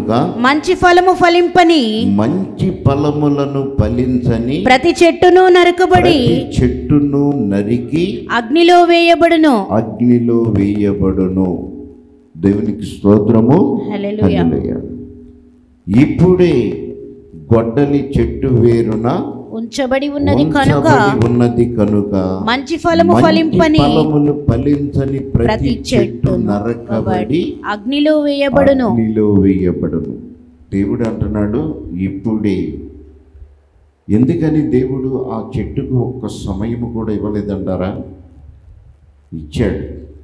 కనుక మంచి ఫలము ఫలింపని మంచి ఫలములను ఫలించని ప్రతి చెట్టును నరకబడి ప్రతి చెట్టును నరికి అగ్నిలో వేయబడును అగ్నిలో వేయబడును దేవునికి స్తోత్రము హల్లెలూయా. హల్లెలూయా. ఇప్పుడే గొడ్డలి చెట్టు వేరున ఉంచబడి ఉన్నది కనుక ఉంచబడి ఉన్నది కనుక మంచి ఫలము మంచి ఫలింపని ఫలములు ఫలించని ప్రతి ప్రతి చెట్టు చెట్టు నరకబడి అగ్నిలో వేయబడును అగ్నిలో వేయబడును దేవుడు అంటున్నాడు ఇప్పుడే ఎందుకని దేవుడు ఆ చెట్టుకు ఒక్క సమయము కూడా ఇవ్వలేదంటారా ఇచ్చాడు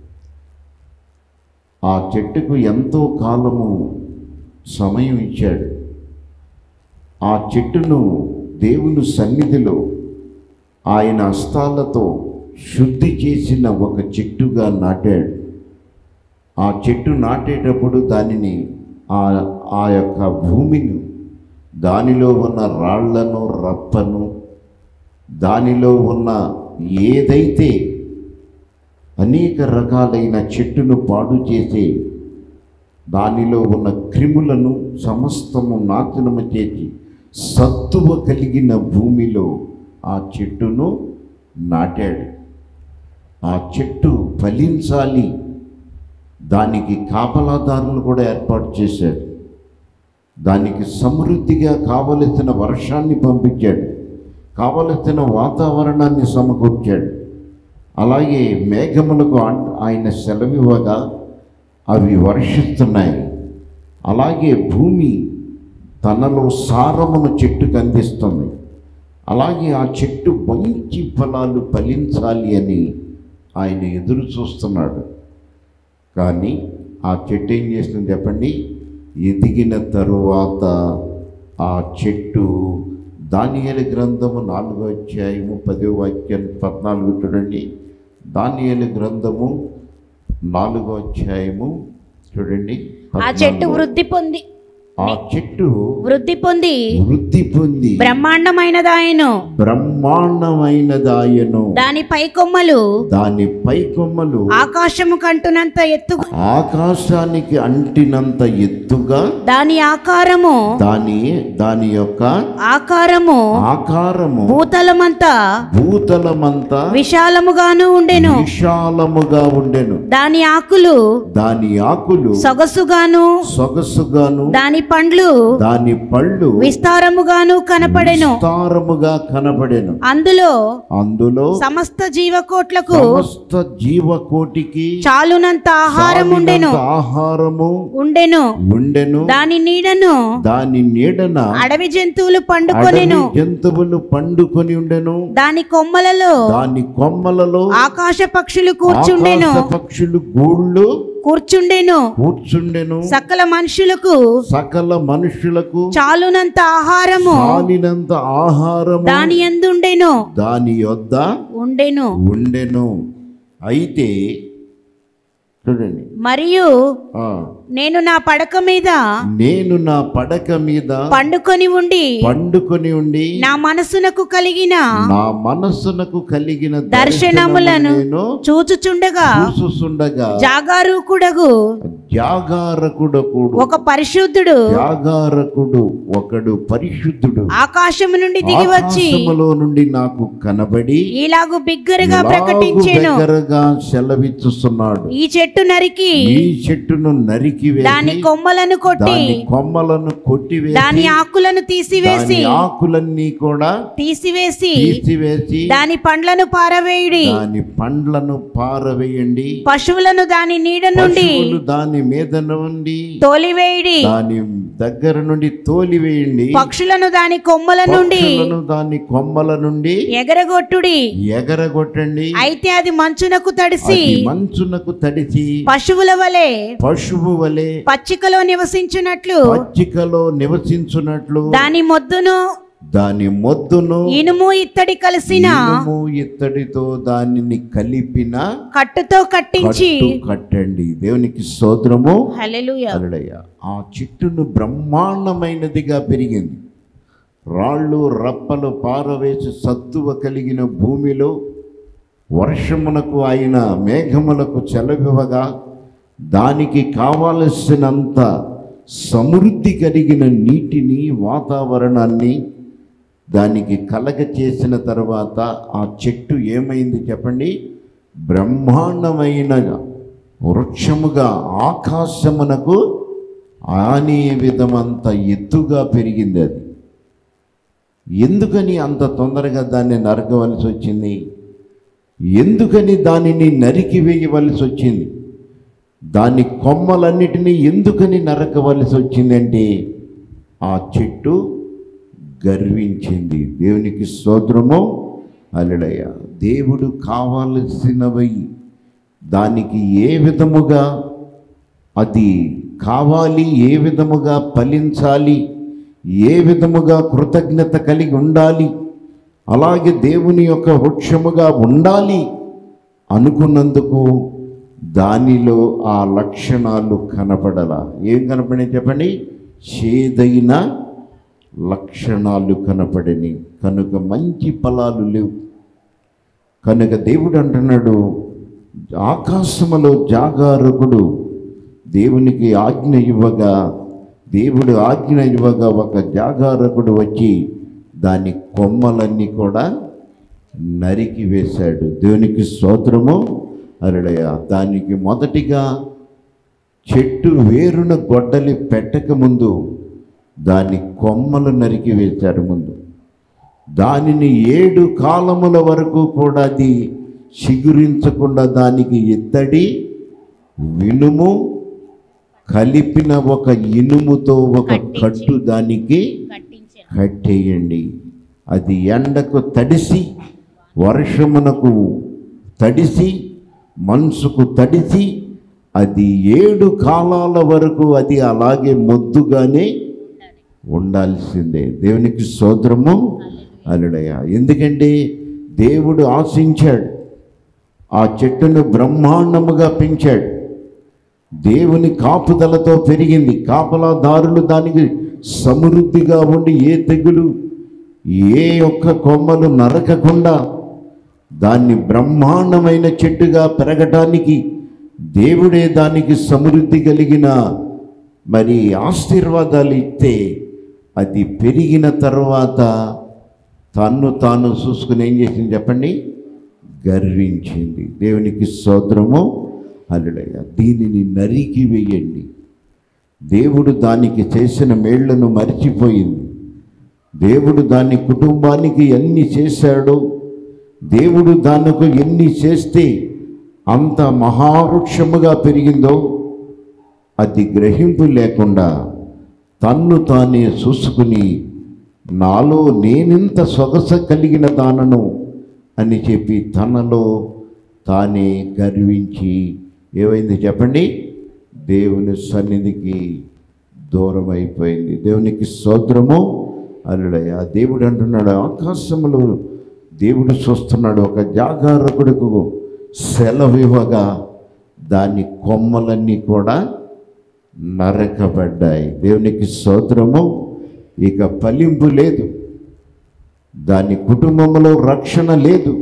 ఆ చెట్టుకు ఎంతో కాలము సమయం ఇచ్చాడు ఆ చెట్టును దేవుని సన్నిధిలో ఆయన హస్తాలతో శుద్ధి చేసిన ఒక చెట్టుగా నాటాడు ఆ చెట్టు నాటేటప్పుడు దానిని ఆ ఆ యొక్క భూమిని దానిలో ఉన్న రాళ్లను రప్పను దానిలో ఉన్న ఏదైతే అనేక రకాలైన చెట్టును పాడు చేసే దానిలో ఉన్న క్రిములను సమస్తము నాశనము చేసి సత్తువ కలిగిన భూమిలో ఆ చెట్టును నాటాడు ఆ చెట్టు ఫలించాలి దానికి కాపలాదారులు కూడా ఏర్పాటు చేశాడు దానికి సమృద్ధిగా కావలసిన వర్షాన్ని పంపించాడు కావలసిన వాతావరణాన్ని సమకూర్చాడు అలాగే మేఘములకు ఆన్- ఆయన సెలవివ్వగా అవి వర్షిస్తున్నాయి అలాగే భూమి తనలో సారమును చెట్టుకు అందిస్తుంది అలాగే ఆ చెట్టు మంచి ఫలాలు ఫలించాలి అని ఆయన ఎదురు చూస్తున్నాడు కానీ ఆ చెట్టు ఏం చేస్తుంది చెప్పండి ఎదిగిన తరువాత ఆ చెట్టు దానియేలు గ్రంథము నాలుగో అధ్యాయము పదో వాక్యం పద్నాలుగు చూడండి దానియేలు గ్రంథము నాలుగో అధ్యాయము చూడండి ఆ చెట్టు పద్నాలుగో. వృద్ధి పొంది ఆ చెట్టు వృద్ధి పొంది వృద్ధి పొంది బ్రహ్మాండమైనదాయను బ్రహ్మాండమైనదాయను దాని పై కొమ్మలు దాని పై కొమ్మలు ఆకాశము కంటునంత ఎత్తు ఆకాశానికి అంటినంత ఎత్తుగా దాని ఆకారము దాని దాని యొక్క ఆకారము ఆకారము భూతలమంతా భూతలమంతా విశాలముగాను ఉండెను విశాలముగా ఉండెను దాని ఆకులు దాని ఆకులు సొగసుగాను సొగసుగాను దాని పండ్లు దాని పళ్ళు విస్తారముగాను కనపడెను విస్తారముగా కనబడెను అందులో అందులో సమస్త జీవకోట్లకు సమస్త జీవకోటికి చాలునంత ఆహారం ఉండెను చాలినంత ఆహారము ఉండెను ఉండెను దాని నీడను దాని నీడన అడవి జంతువులు పండుకొనెను అడవి జంతువులు పండుకొని ఉండెను దాని కొమ్మలలో దాని కొమ్మలలో ఆకాశ పక్షులు కూర్చుండెను ఆకాశ పక్షులు గూళ్ళు కూర్చుండెను కూర్చుండెను సకల మనుషులకు సకల మనుషులకు చాలునంత ఆహారము చాలినంత ఆహారము దాని ఎందుండెను దాని యొద్ద ఉండెను ఉండెను అయితే చూడండి మరియు ఆ, నేను నా పడక మీద నేను నా పడక మీద పండుకొని ఉండి పండుకొని ఉండి నా మనసునకు కలిగిన నా మనస్సునకు కలిగిన దర్శనములను నేను చూచుచుండగా చూసుచుండగా జాగారూకుడగు జాగారకుడకుడు ఒక పరిశుద్ధుడు జాగారకుడు ఒకడు పరిశుద్ధుడు ఆకాశము నుండి దిగి వచ్చి ఆకాశములో నుండి నాకు కనబడి ఇలాగు బిగ్గరగా ఇలాగు ప్రకటించెను దగ్గరగా సెలవిచ్చుస్తున్నాడు ఈ చెట్టు నరికి ఈ చెట్టును నరికి దాని వేసి కొమ్మలను కొట్టి దాని కొమ్మలను కొట్టివేసి దాని ఆకులను తీసివేసి దాని ఆకులన్నీ కూడా తీసివేసి తీసివేసి దాని పండ్లను పారవేయుడి దాని పండ్లను పారవేయండి పశువులను దాని నీడ నుండి పశువులు దాని మీద నుండి తోలివేయుడి దాని దగ్గర నుండి తోలివేయండి పక్షులను దాని కొమ్మల నుండి పక్షులను దాని కొమ్మల నుండి ఎగరగొట్టుడి ఎగరగొట్టండి అయితే అది మంచునకు తడిసి అది మంచునకు తడిసి పశువుల వలె పశువు వలె పచ్చికలో నివసించున్నట్లు పచ్చికలో నివసించున్నట్లు దాని మొద్దును దాని మొద్దును ఇనుము ఇత్తడి కలిసిన ఇనుము ఇత్తడితో దానిని కలిపిన కట్టుతో కట్టించి కట్టు కట్టండి దేవునికి స్తోత్రము హల్లెలూయా హల్లెలూయా. ఆ చెట్టును బ్రహ్మాండమైనదిగా పెరిగింది రాళ్ళు రప్పలు పారవేసి సత్తువ కలిగిన భూమిలో వర్షమునకు ఆయన మేఘములకు చెలవివ్వగా దానికి కావలసినంత సమృద్ధి కలిగిన నీటిని వాతావరణాన్ని దానికి కలగ చేసిన తర్వాత ఆ చెట్టు ఏమైంది చెప్పండి బ్రహ్మాండమైన వృక్షముగా ఆకాశమునకు ఆనే విధమంత ఎత్తుగా పెరిగింది అది ఎందుకని అంత తొందరగా దాన్ని నరకవలసి వచ్చింది ఎందుకని దానిని నరికి వేయవలసి వచ్చింది దాని కొమ్మలన్నిటినీ ఎందుకని నరకవలసి వచ్చిందంటే ఆ చెట్టు గర్వించింది దేవునికి స్తోత్రము అలడయ దేవుడు కావలసినవి దానికి ఏ విధముగా అది కావాలి ఏ విధముగా ఫలించాలి ఏ విధముగా కృతజ్ఞత కలిగి ఉండాలి అలాగే దేవుని యొక్క వృక్షముగా ఉండాలి అనుకున్నందుకు దానిలో ఆ లక్షణాలు కనపడలా ఏం కనపడి చెప్పండి చేదైన లక్షణాలు కనపడని కనుక మంచి ఫలాలు లేవు కనుక దేవుడు అంటున్నాడు ఆకాశములో జాగారకుడు దేవునికి ఆజ్ఞ ఇవ్వగా దేవుడు ఆజ్ఞ ఇవ్వగా ఒక జాగారకుడు వచ్చి దాని కొమ్మలన్నీ కూడా నరికి వేశాడు దేవునికి స్తోత్రము అరుడయ దానికి మొదటిగా చెట్టు వేరున గొడ్డలి పెట్టక ముందు దాని కొమ్మలు నరికి వేశారు ముందు దానిని ఏడు కాలముల వరకు కూడా అది చిగురించకుండా దానికి ఎత్తడి వినుము కలిపిన ఒక ఇనుముతో ఒక కట్టు దానికి కట్టేయండి అది ఎండకు తడిసి వర్షమునకు తడిసి మనసుకు తడిసి అది ఏడు కాలాల వరకు అది అలాగే మొద్దుగానే ఉండాల్సిందే దేవునికి సోదరము అల్లుడయ్య ఎందుకంటే దేవుడు ఆశించాడు ఆ చెట్టును బ్రహ్మాండముగా పెంచాడు దేవుని కాపుదలతో పెరిగింది కాపలాదారులు దానికి సమృద్ధిగా ఉండి ఏ తెగులు ఏ ఒక్క కొమ్మలు నరకకుండా దాన్ని బ్రహ్మాండమైన చెట్టుగా పెరగటానికి దేవుడే దానికి సమృద్ధి కలిగిన మరి ఆశీర్వాదాలు ఇస్తే అది పెరిగిన తర్వాత తన్ను తాను చూసుకుని ఏం చేసింది చెప్పండి గర్వించింది దేవునికి సోదరము అల్లుడయ్య దీనిని నరికి వేయండి దేవుడు దానికి చేసిన మేళ్లను మరిచిపోయింది దేవుడు దాని కుటుంబానికి ఎన్ని చేశాడో దేవుడు దానికి ఎన్ని చేస్తే అంత మహావృక్షముగా పెరిగిందో అది గ్రహింపు లేకుండా తన్ను తానే చూసుకుని నాలో నేనింత సొగస కలిగిన దానను అని చెప్పి తనలో తానే గర్వించి ఏమైంది చెప్పండి దేవుని సన్నిధికి దూరం అయిపోయింది దేవునికి స్తోత్రము అల్లుడయ్య దేవుడు అంటున్నాడు ఆకాశములు దేవుడు చూస్తున్నాడు ఒక జాగారకుడుకు సెలవివ్వగా దాని కొమ్మలన్నీ కూడా నరకబడ్డాయి దేవునికి స్తోత్రము ఇక ఫలింపు లేదు దాని కుటుంబంలో రక్షణ లేదు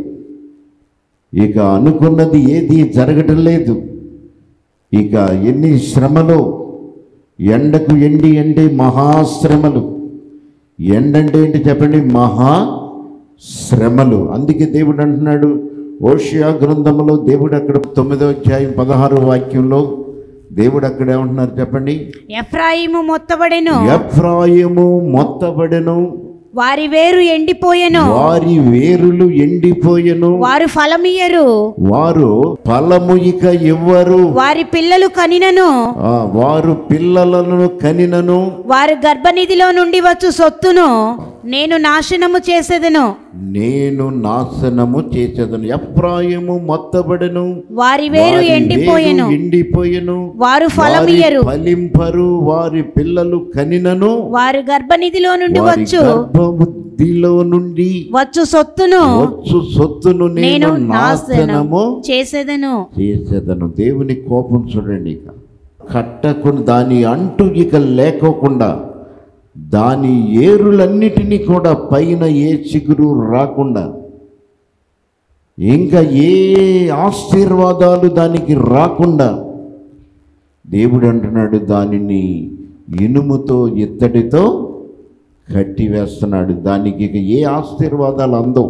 ఇక అనుకున్నది ఏది జరగటం లేదు ఇక ఎన్ని శ్రమలు ఎండకు ఎండి అంటే మహాశ్రమలు ఎండంటే ఏంటి చెప్పండి మహా శ్రమలు అందుకే దేవుడు అంటున్నాడు ఓషియా గ్రంథంలో దేవుడు అక్కడ తొమ్మిదో అధ్యాయం పదహారు వాక్యంలో దేవుడు అక్కడ ఏమంటున్నారు చెప్పండి ఎఫ్రాయిము మొత్తబడెను ఎఫ్రాయిము మొత్తబడెను వారి వేరు ఎండిపోయెను వారి వేరులు ఎండిపోయెను వారు ఫలమియ్యరు వారు ఫలము ఇక ఇవ్వరు వారి పిల్లలు కనినను ఆ, వారు పిల్లలను కనినను వారి గర్భనిధిలో నుండి వచ్చు సొత్తును నేను నాశనము చేసేదను నేను నాశనము చేసేదను ఎఫ్రాయిము మొత్తబడెను వారి వేరు వారి ఎండిపోయెను వేరు ఎండిపోయెను వారు ఫలమియ్యరు వారి ఫలింపరు వారి పిల్లలు కనినను వారి గర్భనిధిలో నుండి వారి వచ్చు గర్భబుద్ధిలో నుండి వచ్చు సొత్తును వచ్చు సొత్తును నేను నేను నాశనము నాశనము చేసేదను చేసేదను దేవుని కోపం చూడండి ఇక కట్టకుండా దాని అంటు ఇక లేకోకుండా దాని ఏరులన్నిటినీ కూడా పైన ఏ చిగురు రాకుండా ఇంకా ఏ ఆశీర్వాదాలు దానికి రాకుండా దేవుడు అంటున్నాడు దానిని ఇనుముతో ఇత్తడితో కట్టి వేస్తున్నాడు దానికి ఇక ఏ ఆశీర్వాదాలు అందవు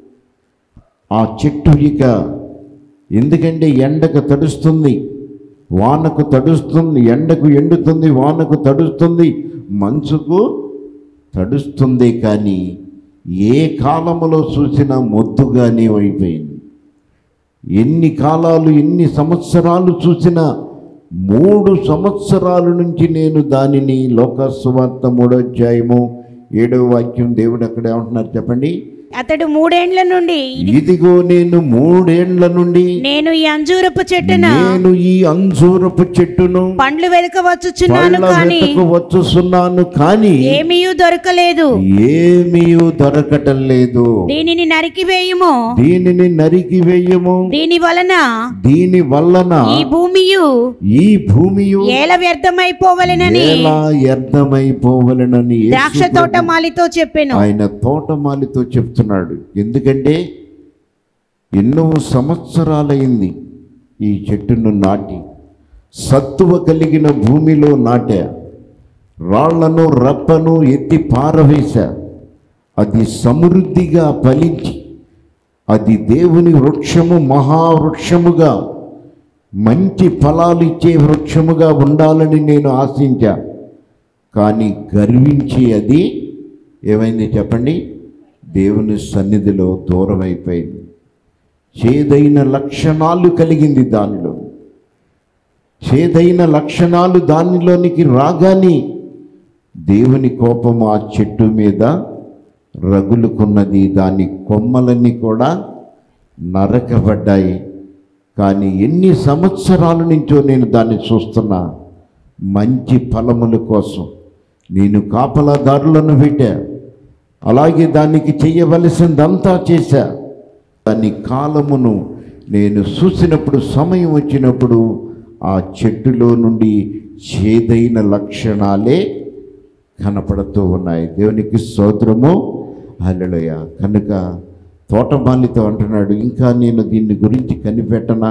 ఆ చెట్టు ఇక ఎందుకంటే ఎండకు తడుస్తుంది వానకు తడుస్తుంది ఎండకు ఎండుతుంది వానకు తడుస్తుంది మంచుకు తడుస్తుంది కానీ ఏ కాలములో చూసినా మొద్దుగానే అయిపోయింది ఎన్ని కాలాలు ఎన్ని సంవత్సరాలు చూసినా మూడు సంవత్సరాల నుంచి నేను దానిని లోకస్వార్త మూడో అధ్యాయము ఏడవ వాక్యం దేవుడు అక్కడ ఏమంటున్నారు చెప్పండి అతడు మూడేండ్ల నుండి ఇది ఇదిగో నేను మూడేండ్ల నుండి నేను ఈ అంజూరపు చెట్టున నేను ఈ అంజూరపు చెట్టును పండ్లు వెదకవచ్చుచున్నాను పళ్ళ కానీ వెతకు వచ్చుస్తున్నాను కానీ ఏమీ దొరకలేదు ఏమీ దొరకటం లేదు దీనిని నరికివేయుము దీనిని నరికి వేయము దీని వలన దీని వలన ఈ భూమియు ఈ భూమియు ఏల వ్యర్థమైపోవలెనని ఎలా వ్యర్థమైపోవలనని యేసు ద్రాక్ష తోటమాలితో చెప్పెను ఆయన తోటమాలితో చెప్తున్నాడు ఎందుకంటే ఎన్నో సంవత్సరాలైంది ఈ చెట్టును నాటి సత్తువ కలిగిన భూమిలో నాటా రాళ్లను రప్పను ఎత్తి పారవేశా అది సమృద్ధిగా ఫలించి అది దేవుని వృక్షము మహావృక్షముగా మంచి ఫలాలు ఇచ్చే వృక్షముగా ఉండాలని నేను ఆశించా కానీ గర్వించి అది ఏమైంది చెప్పండి దేవుని సన్నిధిలో దూరం అయిపోయింది చేదైన లక్షణాలు కలిగింది దానిలో చేదైన లక్షణాలు దానిలోనికి రాగానే దేవుని కోపం ఆ చెట్టు మీద రగులుకున్నది దాని కొమ్మలన్నీ కూడా నరకబడ్డాయి కానీ ఎన్ని సంవత్సరాల నుంచో నేను దాన్ని చూస్తున్నా మంచి ఫలముల కోసం నేను కాపలాదారులను పెట్టా అలాగే దానికి చెయ్యవలసిందంతా చేశా దాని కాలమును నేను చూసినప్పుడు సమయం వచ్చినప్పుడు ఆ చెట్టులో నుండి చేదైన లక్షణాలే కనపడుతూ ఉన్నాయి దేవునికి స్తోత్రము హల్లెలూయ కనుక తోటమాలితో అంటున్నాడు ఇంకా నేను దీని గురించి కనిపెట్టనా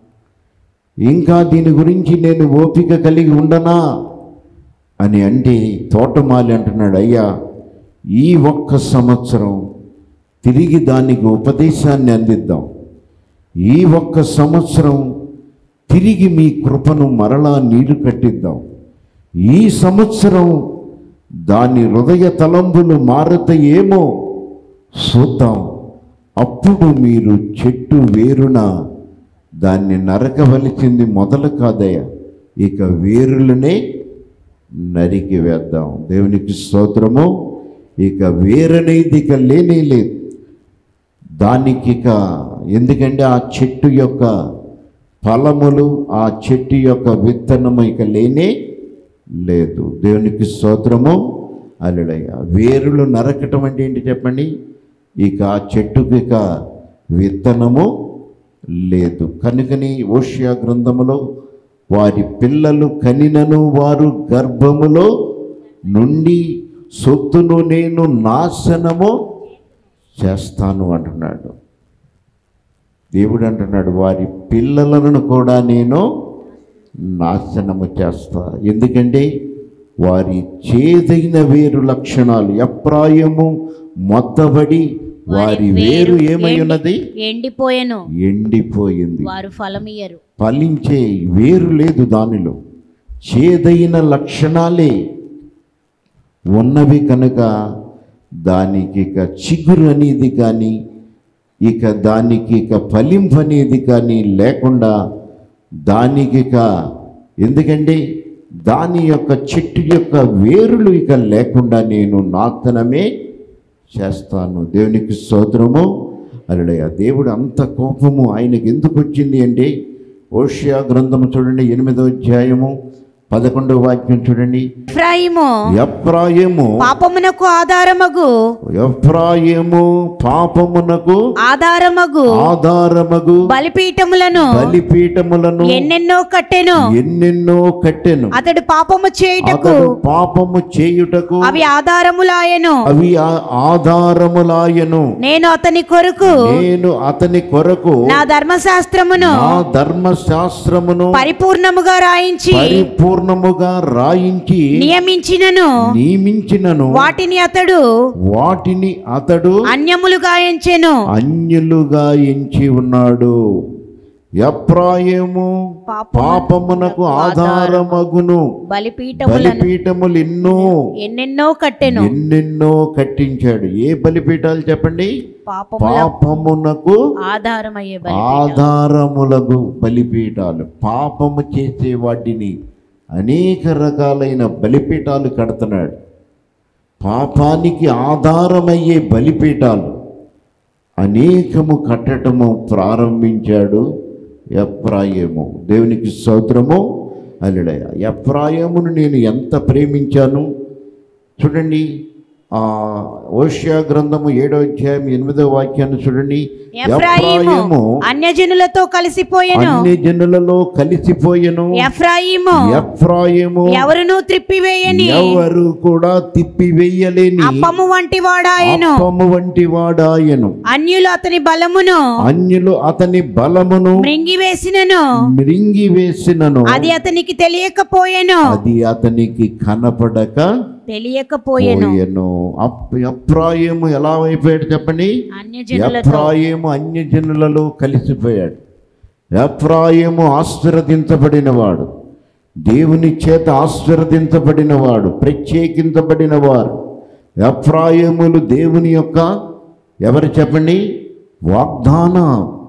ఇంకా దీని గురించి నేను ఓపిక కలిగి ఉండనా అని అంటే తోటమాలి అంటున్నాడు అయ్యా ఈ ఒక్క సంవత్సరం తిరిగి దానికి ఉపదేశాన్ని అందిద్దాం ఈ ఒక్క సంవత్సరం తిరిగి మీ కృపను మరలా నీరు కట్టిద్దాం ఈ సంవత్సరం దాని హృదయ తలంబులు మారతాయేమో చూద్దాం అప్పుడు మీరు చెట్టు వేరున దాన్ని నరకవలసింది మొదలు కాదయ్యా ఇక వేరులనే నరికి వేద్దాం దేవునికి స్తోత్రము ఇక వేరనేది ఇక లేనే లేదు దానికి ఇక ఎందుకంటే ఆ చెట్టు యొక్క ఫలములు ఆ చెట్టు యొక్క విత్తనము ఇక లేనే లేదు దేవునికి స్తోత్రము అల్లుడయ్య వేరులు నరకటం అంటే ఏంటి చెప్పండి ఇక ఆ చెట్టుకి ఇక విత్తనము లేదు కనుకని ఓషియా గ్రంథములో వారి పిల్లలు కనినను వారు గర్భములో నుండి సొత్తును నేను నాశనము చేస్తాను అంటున్నాడు దేవుడు అంటున్నాడు వారి పిల్లలను కూడా నేను నాశనము చేస్తా ఎందుకంటే వారి చేదైన వేరు లక్షణాలు ఎప్రాయము మొత్తబడి వారి వేరు ఏమై ఉన్నది ఎండిపోయెను ఎండిపోయింది వారు ఫలమియ్యరు ఫలించే వేరు లేదు దానిలో చేదైన లక్షణాలే ఉన్నవి కనుక దానికి ఇక చిగురు అనేది కానీ ఇక దానికి ఇక ఫలింపు అనేది కానీ లేకుండా దానికి ఇక ఎందుకంటే దాని యొక్క చెట్టు యొక్క వేరులు ఇక లేకుండా నేను నాతనమే చేస్తాను దేవునికి స్తోత్రము అలడయ దేవుడు అంత కోపము ఆయనకి ఎందుకు వచ్చింది అంటే ఓషియా గ్రంథము చూడండి ఎనిమిదో అధ్యాయము పదకొండవ వాక్యం చూడండి ఎఫ్రాయిము ఎఫ్రాయిము పాపమునకు ఆధారమగు ఎఫ్రాయిము పాపమునకు ఆధారమగు ఆధారమగు బలిపీఠములను బలిపీఠములను ఎన్నెన్నో కట్టెను ఎన్నెన్నో కట్టెను అతడు పాపము చేయుటకు అతడు పాపము చేయుటకు అవి ఆధారములాయెను అవి ఆ- ఆధారములాయను నేను అతని కొరకు నేను అతని కొరకు నా ధర్మశాస్త్రమును నా ధర్మశాస్త్రమును పరిపూర్ణముగా రాయించి పరిపూర్ణముగా పరిపూర్ణముగా రాయించి నియమించినను నియమించినను వాటిని అతడు వాటిని అతడు అన్యములుగా ఎంచెను అన్యులుగా ఎంచి ఉన్నాడు ఎప్రాయము పాపము- పాపమునకు ఆధారమగును బలిపీఠములను బలిపీఠములు ఎన్నో ఎన్నెన్నో కట్టెను ఎన్నెన్నో కట్టించాడు ఏ బలిపీఠాలు చెప్పండి పాపముల పాపమునకు ఆధారమయ్యే బలి ఆధారములకు బలిపీఠాలు పాపము చేసే వాటిని అనేక రకాలైన బలిపీఠాలు కడుతున్నాడు పాపానికి ఆధారమయ్యే బలిపీఠాలు అనేకము కట్టటము ప్రారంభించాడు ఎప్రాయము దేవునికి స్తోత్రము అల్లుడయ ఎప్రాయమును నేను ఎంత ప్రేమించాను చూడండి ఆ ఓషియా గ్రంథము ఏడో అధ్యాయం ఎనిమిదో వాక్యాన్ని చూడండి ఎఫ్రాయిము అన్యజనులతో కలిసిపోయెను అన్ని జనులలో కలిసిపోయెను ఎఫ్రాయిము ఎఫ్రాయిము ఎవరును త్రిప్పివేయని ఎవరు కూడా తిప్పివేయలేని అప్పము వంటి వాడాయను అప్పము వంటి వాడాయను అన్యులు అతని బలమును అన్యులు అతని బలమును మృంగివేసినను మృంగి వేసినను అది అతనికి తెలియకపోయెను అది అతనికి కనపడక తెలియకపోయెను పోయెను అప్- ఎఫ్రాయిము ఎలా అయిపోయాడు చెప్పండి అన్యజనులతో ఎఫ్రాయిము అన్యజనులలో కలిసిపోయాడు ఎఫ్రాయిము ఆశీర్వదించబడినవాడు దేవుని చేత ఆశీర్వదించబడినవాడు ప్రత్యేకించబడినవారు ఎఫ్రాయిములు దేవుని యొక్క ఎవరు చెప్పండి వాగ్దాన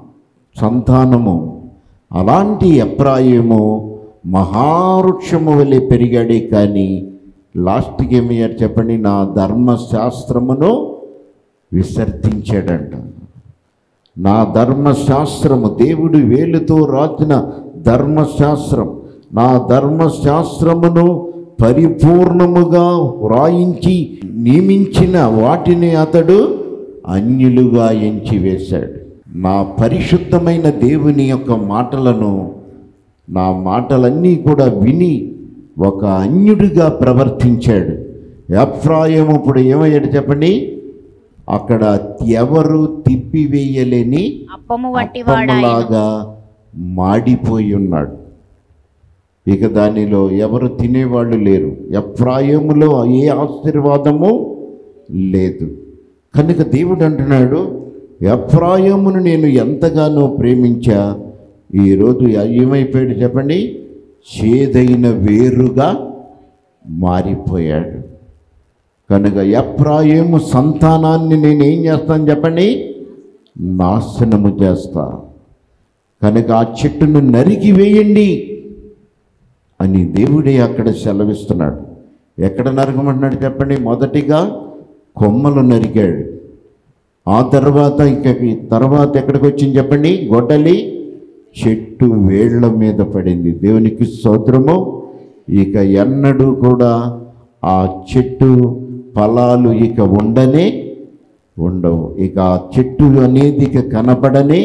సంతానము అలాంటి ఎప్రాయిము మహావృక్షము వలె పెరిగాడే కానీ లాస్ట్కి ఏమయ్యారు చెప్పండి నా ధర్మశాస్త్రమును విసర్జించాడంట నా ధర్మశాస్త్రము దేవుడి వేలుతో రాసిన ధర్మశాస్త్రం నా ధర్మశాస్త్రమును పరిపూర్ణముగా వ్రాయించి నియమించిన వాటిని అతడు అన్యులుగా ఎంచి వేశాడు నా పరిశుద్ధమైన దేవుని యొక్క మాటలను నా మాటలన్నీ కూడా విని ఒక అన్యుడిగా ప్రవర్తించాడు ఎఫ్రాయం ఇప్పుడు ఏమయ్యాడు చెప్పండి అక్కడ ఎవరు తిప్పివేయలేని అప్పము వంటి వాడాయను అప్పములాగా మాడిపోయి ఉన్నాడు ఇక దానిలో ఎవరు తినేవాళ్ళు లేరు ఎఫ్రాయములో ఏ ఆశీర్వాదము లేదు కనుక దేవుడు అంటున్నాడు ఎఫ్రాయమును నేను ఎంతగానో ప్రేమించా ఈరోజు ఏమైపోయాడు చెప్పండి చేదైన వేరుగా మారిపోయాడు కనుక ఎప్రాయేము సంతానాన్ని నేను ఏం చేస్తాను చెప్పండి నాశనము చేస్తా కనుక ఆ చెట్టును నరికి వేయండి అని దేవుడే అక్కడ సెలవిస్తున్నాడు ఎక్కడ నరకమంటున్నాడు చెప్పండి మొదటిగా కొమ్మలు నరికాడు ఆ తర్వాత ఇక ఈ తర్వాత ఎక్కడికి వచ్చింది చెప్పండి గొడ్డలి చెట్టు వేళ్ల మీద పడింది దేవునికి స్తోత్రము ఇక ఎన్నడూ కూడా ఆ చెట్టు ఫలాలు ఇక ఉండనే ఉండవు ఇక ఆ చెట్టు అనేది ఇక కనపడనే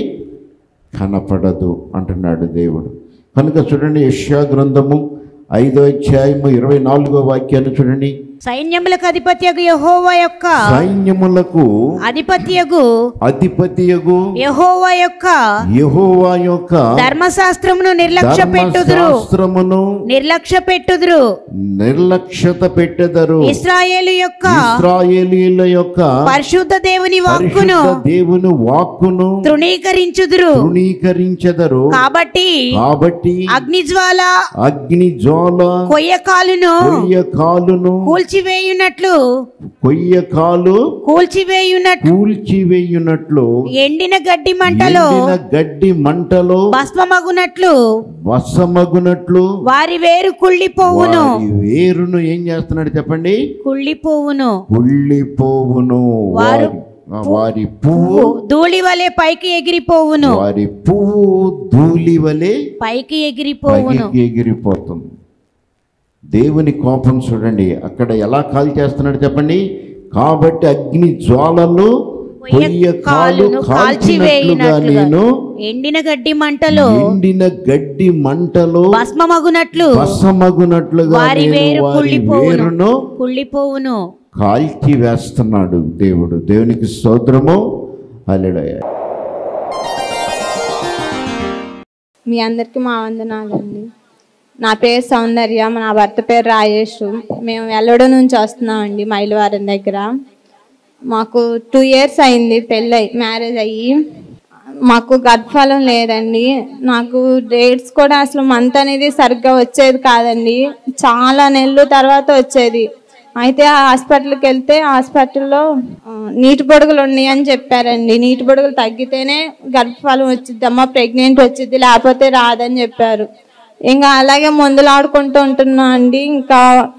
కనపడదు అంటున్నాడు దేవుడు కనుక చూడండి యెషయా గ్రంథము ఐదో అధ్యాయము ఇరవై నాలుగో వాక్యాన్ని చూడండి సైన్యములకు అధిపత్యగు యెహోవా యొక్క సైన్యములకు అధిపత్యగు అధిపతియగు యెహోవా యొక్క యెహోవా యొక్క ధర్మశాస్త్రమును నిర్లక్ష్య పెట్టుదురు ధర్మశాస్త్రమును నిర్లక్ష్య పెట్టుదురు నిర్లక్ష్యత పెట్టెదరు ఇస్రాయేలు యొక్క ఇస్రాయేలీల యొక్క పరిశుద్ధ దేవుని వాక్కును పరిశుద్ధ దేవుని వాక్కును తృణీకరించుదురు తృణీకరించెదరు కాబట్టి కాబట్టి అగ్నిజ్వాల అగ్ని జ్వాల కొయ్య కాలును కొయ్య కాలును కూల్చివేయునట్లు కొయ్య కాలు కూల్చివేయునట్లు కూల్చివేయునట్లు ఎండిన గడ్డి మంటలో ఎండిన గడ్డి మంటలో భస్మమగునట్లు వసమగునట్లు వారి వేరు కుళ్ళిపోవును వారి వేరును ఏం చేస్తున్నాడు చెప్పండి కుళ్ళిపోవును కుళ్ళిపోవును వారు వారి వారి పువ్వు ధూళి వలె పైకి ఎగిరిపోవును వారి పువ్వు ధూళి వలె పైకి ఎగిరిపోవును పైకి ఎగిరిపోతుంది దేవుని కోపం చూడండి అక్కడ ఎలా కాల్ చేస్తున్నాడు చెప్పండి కాబట్టి అగ్ని జ్వాలలు కొయ్య కాలు కాలును కాల్చినట్లుగా కాల్చివేయునట్లుగా నేను ఎండిన గడ్డి మంటలో ఎండిన గడ్డి మంటలో భస్మమగునట్లు వసమగునట్లుగా వారి నేను వేరు వారి కుళ్ళిపోవును వేరును కుళ్ళిపోవును కాల్చి వేస్తున్నాడు దేవుడు దేవునికి స్తోత్రము అల్లెడయ్య మీ అందరికీ మా వందనాలండి నా పేరు సౌందర్య నా భర్త పేరు రాజేష్ మేము వెల్లడ నుంచి వస్తున్నామండి మైలవారం దగ్గర మాకు టూ ఇయర్స్ అయింది పెళ్ళి మ్యారేజ్ అయ్యి మాకు గర్భఫలం లేదండి నాకు డేట్స్ కూడా అసలు మంత్ అనేది సరిగ్గా వచ్చేది కాదండి చాలా నెలలు తర్వాత వచ్చేది అయితే ఆ హాస్పిటల్కి వెళ్తే హాస్పిటల్లో ఆ, నీటి బొడుగులు ఉన్నాయి అని చెప్పారండి నీటి బొడుగులు తగ్గితేనే గర్భఫలం వచ్చిద్దమ్మా ప్రెగ్నెంట్ వచ్చింది లేకపోతే రాదని చెప్పారు ఇంకా అలాగే మందులు ఆడుకుంటూ ఉంటున్నా అండి ఇంకా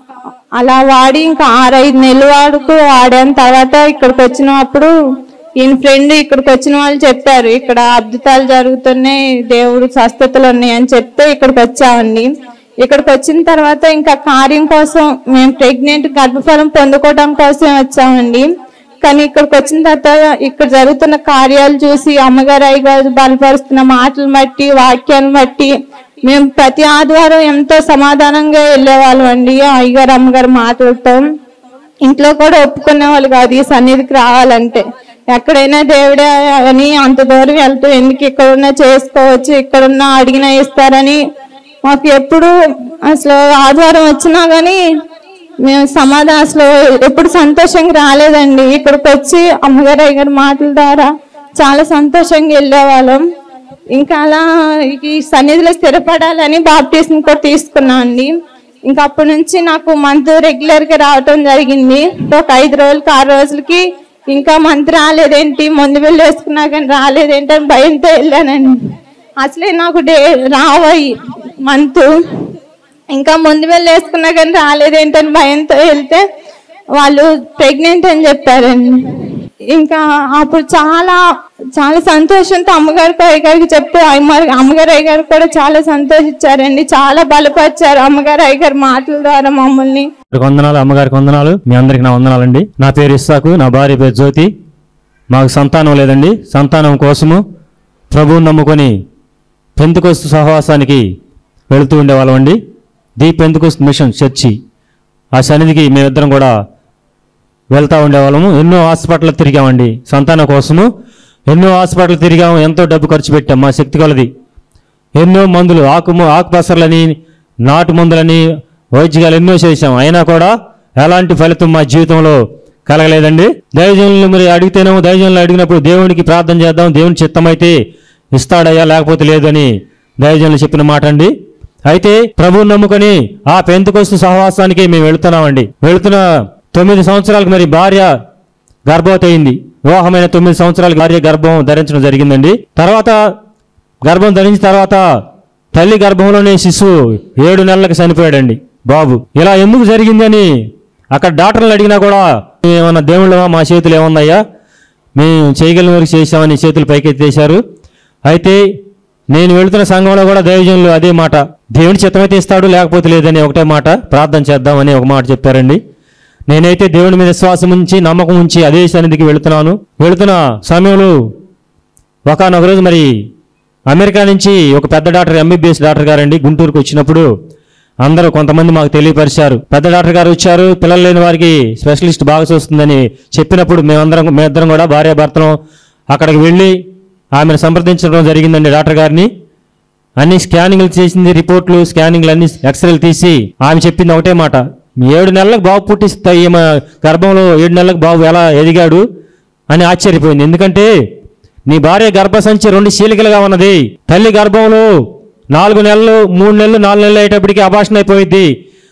అలా వాడి ఇంకా ఆరైదు నెలలు వాడుకు వాడాను తర్వాత ఇక్కడికి వచ్చినప్పుడు ఈయన ఫ్రెండ్ ఇక్కడికి వచ్చిన వాళ్ళు చెప్పారు ఇక్కడ అద్భుతాలు జరుగుతున్నాయి దేవుడు స్వస్థతలు ఉన్నాయి అని చెప్తే ఇక్కడికి వచ్చామండి ఇక్కడికి వచ్చిన తర్వాత ఇంకా కార్యం కోసం మేము ప్రెగ్నెంట్ గర్భఫలం పొందుకోవడం కోసం వచ్చామండి కానీ ఇక్కడికి వచ్చిన తర్వాత ఇక్కడ జరుగుతున్న కార్యాలు చూసి అమ్మగారు అయ్యగారు బలపరుస్తున్న మాటలు బట్టి వాక్యాలను బట్టి మేము ప్రతి ఆదివారం ఎంతో సమాధానంగా వెళ్ళేవాళ్ళం అండి అయ్యగారు అమ్మగారు మాటలతో ఇంట్లో కూడా ఒప్పుకునే వాళ్ళు కాదు ఈ సన్నిధికి రావాలంటే ఎక్కడైనా దేవుడే అని అంత దూరం వెళ్తూ ఎందుకు ఇక్కడున్నా చేసుకోవచ్చు ఇక్కడున్నా అడిగినా ఇస్తారని మాకు ఎప్పుడు అసలు ఆదివారం వచ్చినా కానీ మేము సమాధానం అసలు ఎప్పుడు సంతోషంగా రాలేదండి ఇక్కడికి వచ్చి అమ్మగారు అయ్యగారి మాటల ద్వారా చాలా సంతోషంగా వెళ్ళేవాళ్ళం ఇంకా అలా ఈ సన్నిధిలో స్థిరపడాలని బాప్టిజం కూడా తీసుకున్నాం అండి ఇంకా అప్పటి నుంచి నాకు మంత్ రెగ్యులర్ గా రావటం జరిగింది ఒక ఐదు రోజులకి ఆరు రోజులకి ఇంకా మంత్ రాలేదేంటి ముందు వెళ్ళి వేసుకున్నా కానీ రాలేదేంటి అని భయంతో వెళ్ళానండి అసలే నాకు డే రావాయి మంత్ ఇంకా ముందు వెళ్ళి వేసుకున్నా కానీ రాలేదేంటని భయంతో వెళ్తే వాళ్ళు ప్రెగ్నెంట్ అని చెప్పారండి ఇంకా అప్పుడు చాలా చాలా సంతోషంతో అమ్మగారికి అయ్యగారికి చెప్తే అమ్మ- అమ్మగారు అయ్యగారు కూడా చాలా సంతోషించారండి చాలా బలపరిచారు అమ్మగారు అయ్యగారి మాటల ద్వారా మమ్మల్ని అందరికి వందనాలు అమ్మగారికి వందనాలు మీ అందరికి నా వందనాలండి నా పేరు ఇస్సాకు నా భార్య పేరు జ్యోతి మాకు సంతానం లేదండి సంతానం కోసము ప్రభువుని నమ్ముకొని పెంతుకొస్తు సహవాసానికి వెళుతూ ఉండేవాళ్ళం అండి ది పెంతుకొస్తు మిషన్ చర్చి ఆ సన్నిధికి మేమిద్దరం కూడా వెళ్తూ ఉండేవాళ్ళము ఎన్నో హాస్పిటల్ తిరిగామండి సంతానం కోసము ఎన్నో హాస్పిటల్ తిరిగాము ఎంతో డబ్బు ఖర్చు పెట్టాం మా శక్తి కొలది ఎన్నో మందులు ఆకు ఆకుపసర్లని నాటు మందులని వైద్యాలు ఎన్నో చేశాం అయినా కూడా ఎలాంటి ఫలితం మా జీవితంలో కలగలేదండి దైవజనులు మరి అడిగితేనేమో దైవజనులు అడిగినప్పుడు దేవునికి ప్రార్థన చేద్దాం దేవుని చిత్తమైతే ఇస్తాడయ్యా లేకపోతే లేదని దైవజనులు చెప్పిన మాట అండి అయితే ప్రభువుని నమ్ముకొని ఆ పెంతుకొస్తు సహవాసానికి మేము వెళుతున్నామండి వెళుతున్న తొమ్మిది సంవత్సరాలకు మరి భార్య గర్భవతి అయింది వివాహమైన తొమ్మిది సంవత్సరాల భార్య గర్భం ధరించడం జరిగిందండి తర్వాత గర్భం ధరించిన తర్వాత తల్లి గర్భంలోనే శిశువు ఏడు నెలలకు చనిపోయాడండి బాబు ఇలా ఎందుకు జరిగిందని అక్కడ డాక్టర్లు అడిగినా కూడా ఏమన్నా దేవుళ్ళవా మా చేతులు ఏమున్నాయా మేము చేయగలిగిన వరకు చేశామని చేతులు పైకెత్తేశారు అయితే నేను వెళుతున్న సంఘంలో కూడా దైవజనులు అదే మాట దేవుని చిత్తమైతే ఇస్తాడు లేకపోతే లేదని ఒకటే మాట ప్రార్థన చేద్దామని ఒక మాట చెప్పారండి నేనైతే దేవుని మీద విశ్వాసం ఉంచి నమ్మకం ఉంచి అదే సన్నిధికి వెళుతున్నాను వెళుతున్న సమయంలో ఒకనొక రోజు మరి అమెరికా నుంచి ఒక పెద్ద డాక్టర్ ఎంబీబీఎస్ డాక్టర్ గారండి గుంటూరుకు వచ్చినప్పుడు అందరూ కొంతమంది మాకు తెలియపరిచారు పెద్ద డాక్టర్ గారు వచ్చారు పిల్లలు లేని వారికి స్పెషలిస్ట్ బాగా చూస్తుందని చెప్పినప్పుడు మేమందరం మేమిద్దరం కూడా భార్యాభర్తలం అక్కడికి వెళ్ళి ఆమెను సంప్రదించడం జరిగిందండి డాక్టర్ గారిని అన్ని స్కానింగ్లు చేసింది రిపోర్ట్లు స్కానింగ్లు అన్ని ఎక్స్రేలు తీసి ఆమె చెప్పింది ఒకటే మాట ఏడు నెలలకు బాబు పుట్టిస్తా ఈమె గర్భంలో ఏడు నెలలకు బాబు ఎలా ఎదిగాడు అని ఆశ్చర్యపోయింది ఎందుకంటే నీ భార్య గర్భసంచి రెండు చీలికలుగా ఉన్నది తల్లి గర్భంలో నాలుగు నెలలు మూడు నెలలు నాలుగు నెలలు అయ్యేటప్పటికి అభాషణ అయిపోయింది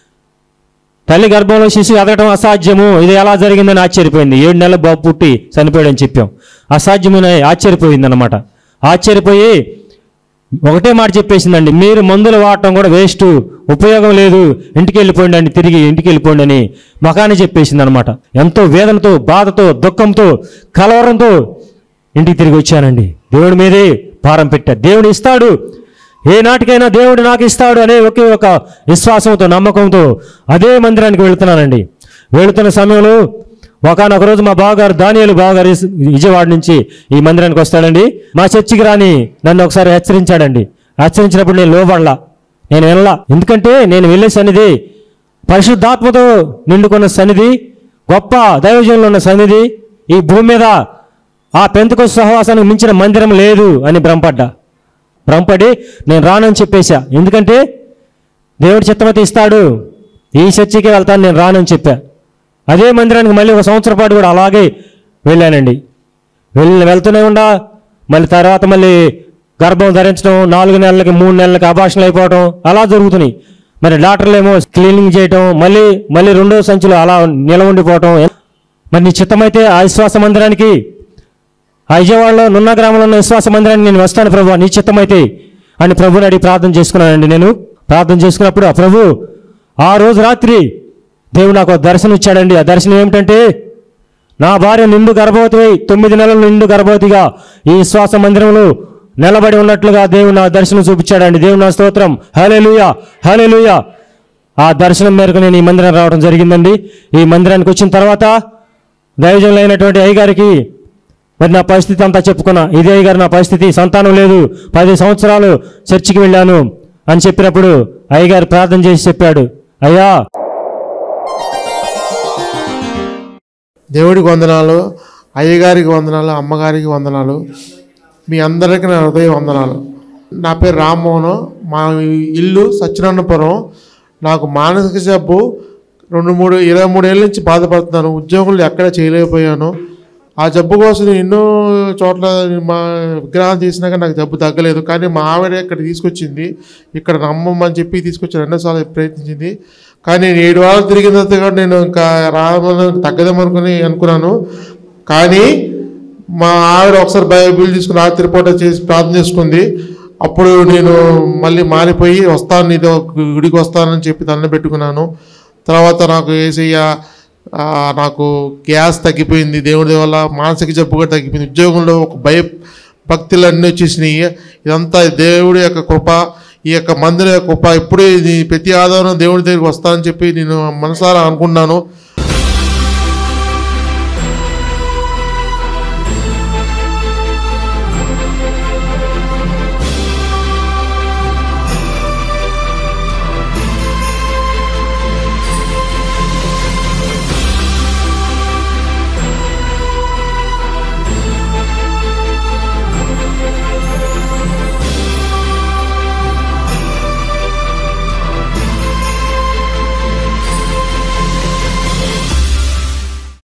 తల్లి గర్భంలో శిశువు ఎదగటం అసాధ్యము ఇది ఎలా జరిగిందని ఆశ్చర్యపోయింది ఏడు నెలల బాబు పుట్టి చనిపోయాడని చెప్పాం అసాధ్యమని ఆశ్చర్యపోయింది అనమాట ఆశ్చర్యపోయి ఒకటే మాట చెప్పేసిందండి మీరు మందులు వాడటం కూడా వేస్ట్ ఉపయోగం లేదు ఇంటికి వెళ్ళిపోండి అండి తిరిగి ఇంటికి వెళ్ళిపోండి అని మకాన్ని చెప్పేసింది అనమాట ఎంతో వేదనతో బాధతో దుఃఖంతో కలవరంతో ఇంటికి తిరిగి వచ్చానండి దేవుడి మీదే భారం పెట్టా దేవుడు ఇస్తాడు ఏ నాటికైనా దేవుడు నాకు ఇస్తాడు అనే ఒకే ఒక విశ్వాసంతో నమ్మకంతో అదే మందిరానికి వెళుతున్నానండి వెళుతున్న సమయంలో ఒకనొక రోజు మా బావగారు దానియాలు బావగారు ఇస్- విజయవాడ నుంచి ఈ మందిరానికి వస్తాడండి మా చర్చికి రాని నన్ను ఒకసారి హెచ్చరించాడండి హెచ్చరించినప్పుడు నేను లోబడలా నేను వెళ్ళలా ఎందుకంటే నేను వెళ్ళే సన్నిధి పరిశుద్ధాత్మతో నిండుకున్న సన్నిధి గొప్ప దైవజనులు ఉన్న సన్నిధి ఈ భూమి మీద ఆ పెంతకు సహవాసానికి మించిన మందిరం లేదు అని భ్రమపడ్డా భ్రమపడి నేను రానని చెప్పేశా ఎందుకంటే దేవుడి చిత్తమైతే ఇస్తాడు ఈ చర్చికి వెళ్తాను నేను రానని చెప్పా అదే మందిరానికి మళ్ళీ ఒక సంవత్సరం పాటు కూడా అలాగే వెళ్ళానండి వెళ్ళి వెళ్తూనే ఉండా మళ్ళీ తర్వాత మళ్ళీ గర్భం ధరించడం నాలుగు నెలలకి మూడు నెలలకి అభాషణలు అయిపోవడం అలా జరుగుతున్నాయి మరి డాక్టర్లు ఏమో క్లీనింగ్ చేయటం మళ్ళీ మళ్ళీ రెండో సంచులు అలా నిల ఉండిపోవటం మరి నీ చిత్తమైతే ఆ విశ్వాస మందిరానికి ఆ విజయవాడలో నున్న గ్రామంలో ఉన్న విశ్వాస మందిరానికి నేను వస్తాను ప్రభు నీ చిత్తమైతే అని ప్రభుని అడిగి ప్రార్థన చేసుకున్నానండి నేను ప్రార్థన చేసుకున్నప్పుడు ఆ ప్రభు ఆ రోజు రాత్రి దేవుడు నాకు ఒక దర్శనం ఇచ్చాడండి ఆ దర్శనం ఏమిటంటే నా భార్య నిండు గర్భవతి అయి తొమ్మిది నెలలు నిండు గర్భవతిగా ఈ విశ్వాస మందిరంలో నిలబడి ఉన్నట్లుగా దేవుడు నా దర్శనం చూపించాడండి దేవుడు నా స్తోత్రం హలేలుయా హలేలుయా ఆ దర్శనం మేరకు నేను ఈ మందిరం రావడం జరిగిందండి ఈ మందిరానికి వచ్చిన తర్వాత దైవజనులైనటువంటి అయ్యగారికి మరి నా పరిస్థితి అంతా చెప్పుకున్నా ఇదే అయ్యగారు నా పరిస్థితి సంతానం లేదు పది సంవత్సరాలు చర్చికి వెళ్ళాను అని చెప్పినప్పుడు అయ్యగారు ప్రార్థన చేసి చెప్పాడు అయ్యా దేవుడికి వందనాలు అయ్యగారికి వందనాలు అమ్మగారికి వందనాలు మీ అందరికీ నా హృదయ వందనాలు నా పేరు రామ్మోహన్ మా ఇల్లు సత్యనారాయణపురం నాకు మానసిక జబ్బు రెండు మూడు ఇరవై మూడేళ్ళ నుంచి బాధపడుతున్నాను ఉద్యోగులు ఎక్కడ చేయలేకపోయాను ఆ జబ్బు కోసం నేను ఎన్నో చోట్ల మా విగ్రహాలు తీసినాక నాకు జబ్బు తగ్గలేదు కానీ మా ఆవిడ ఇక్కడ తీసుకొచ్చింది ఇక్కడ నమ్మమని చెప్పి తీసుకొచ్చి రెండోసార్లు ప్రయత్నించింది కానీ నేను ఏడు వారాలు తిరిగిన తర్వాత కూడా నేను ఇంకా రామని తగ్గదేమనుకుని అనుకున్నాను కానీ మా ఆవిడ ఒకసారి బైబిల్ తీసుకుని రాత్రి పూట చేసి ప్రార్థన చేసుకుంది అప్పుడు నేను మళ్ళీ మారిపోయి వస్తాను నీతో గుడికి వస్తానని చెప్పి దండం పెట్టుకున్నాను తర్వాత నాకు ఏసయ్య ఆ, నాకు గ్యాస్ తగ్గిపోయింది దేవుడి వల్ల మానసిక జబ్బు కూడా తగ్గిపోయింది ఉద్యోగంలో ఒక భయ భక్తులు అన్నీ వచ్చేసినాయి ఇదంతా దేవుడి యొక్క కృప ఈ యొక్క మందిర యొక్క కృప ఇప్పుడు ఇది ప్రతి ఆధారం దేవుడి దగ్గరికి వస్తానని చెప్పి నేను మనసారా అనుకున్నాను